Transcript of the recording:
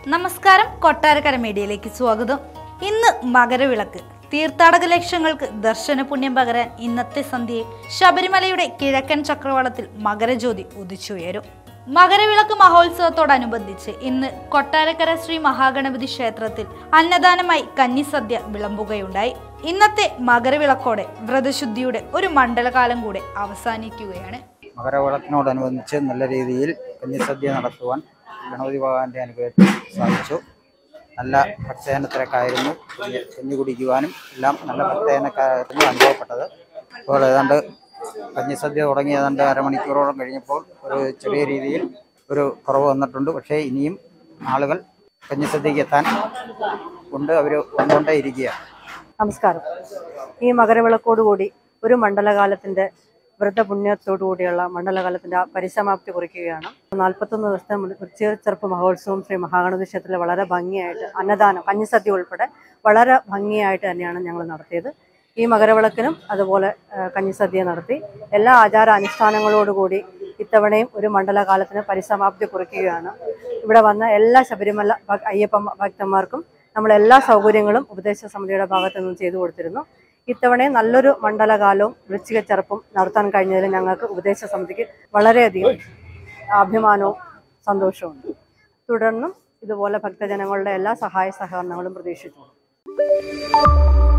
നമസ്കാരം കൊട്ടാരക്കര മീഡിയയിലേക്ക് സ്വാഗതം ഇന്ന് മകരവിളക്ക് തീർത്ഥാടക ലക്ഷ്യങ്ങൾക്ക് ദർശന പുണ്യം പകരാൻ ഇന്നത്തെ സന്ധ്യയിൽ ശബരിമലയുടെ കിഴക്കൻ ചക്രവാളത്തിൽ മകരജ്യോതി ഉദിച്ചുയരും മകരവിളക്ക് മഹോത്സവത്തോടനുബന്ധിച്ച് ഇന്ന് കൊട്ടാരക്കര ശ്രീ മഹാഗണപതി ക്ഷേത്രത്തിൽ അന്നദാനമായി കന്നിസദ്യ വിളമ്പുകയുണ്ടായി ഇന്നത്തെ മകരവിളക്കോടെ വ്രതശുദ്ധിയുടെ ഒരു മണ്ഡലകാലം കൂടെ അവസാനിക്കുകയാണ് മകരവിളക്കിനോടനുബന്ധിച്ച് നല്ല രീതിയിൽ കഞ്ഞിസദ്യ നടത്തുവാൻ ഗണപതി ഭഗവാന്റെ അനുഗ്രഹത്തിൽ സാധിച്ചു നല്ല ഭക്തജനത്തിരക്കായിരുന്നു കഞ്ഞി കഞ്ഞി കുടിക്കുവാനും എല്ലാം നല്ല ഭക്തജനക്കായിരുന്നു അനുഭവപ്പെട്ടത് അപ്പോൾ ഏതാണ്ട് കഞ്ഞിസദ്യ തുടങ്ങി ഏതാണ്ട് അരമണിക്കൂറോളം കഴിഞ്ഞപ്പോൾ ഒരു ചെറിയ രീതിയിൽ ഒരു കുറവ് വന്നിട്ടുണ്ട് പക്ഷേ ഇനിയും ആളുകൾ കഞ്ഞിസദ്യക്ക് എത്താൻ കൊണ്ട് അവർ വന്നുകൊണ്ടേ ഇരിക്കുകയാണ് നമസ്കാരം ഈ മകരവിളക്കോടുകൂടി ഒരു മണ്ഡലകാലത്തിന്റെ വ്രതപുണ്യത്തോടു കൂടിയുള്ള മണ്ഡലകാലത്തിന്റെ ആ പരിസമാപ്തി കുറിക്കുകയാണ് നാൽപ്പത്തൊന്ന് ദിവസത്തെ വൃശ്ചികച്ചെറുപ്പ് മഹോത്സവം ശ്രീ മഹാഗണപതി ക്ഷേത്രത്തിൽ വളരെ ഭംഗിയായിട്ട് അന്നദാനം കഞ്ഞിസദ്യ ഉൾപ്പെടെ വളരെ ഭംഗിയായിട്ട് തന്നെയാണ് ഞങ്ങൾ നടത്തിയത് ഈ മകരവിളക്കിനും അതുപോലെ ആ, കഞ്ഞിസദ്യ നടത്തി എല്ലാ ആചാര അനുഷ്ഠാനങ്ങളോടുകൂടി ഇത്തവണയും ഒരു മണ്ഡലകാലത്തിന് പരിസമാപ്തി കുറിക്കുകയാണ് ഇവിടെ വന്ന എല്ലാ ശബരിമല ഭ- അയ്യപ്പ ഭക്തന്മാർക്കും നമ്മൾ എല്ലാ സൗകര്യങ്ങളും ഉപദേശ സമിതിയുടെ ഭാഗത്തു നിന്നും ചെയ്തു കൊടുത്തിരുന്നു ഇത്തവണയും നല്ലൊരു മണ്ഡലകാലവും വൃശ്ചിക ചെറുപ്പും നടത്താൻ കഴിഞ്ഞതിൽ ഞങ്ങൾക്ക് ഉപദേശ സമിതിക്ക് വളരെയധികം അഭിമാനവും സന്തോഷവുമുണ്ട് തുടർന്നും ഇതുപോലെ ഭക്തജനങ്ങളുടെ എല്ലാ സഹായ സഹകരണങ്ങളും പ്രതീക്ഷിച്ചു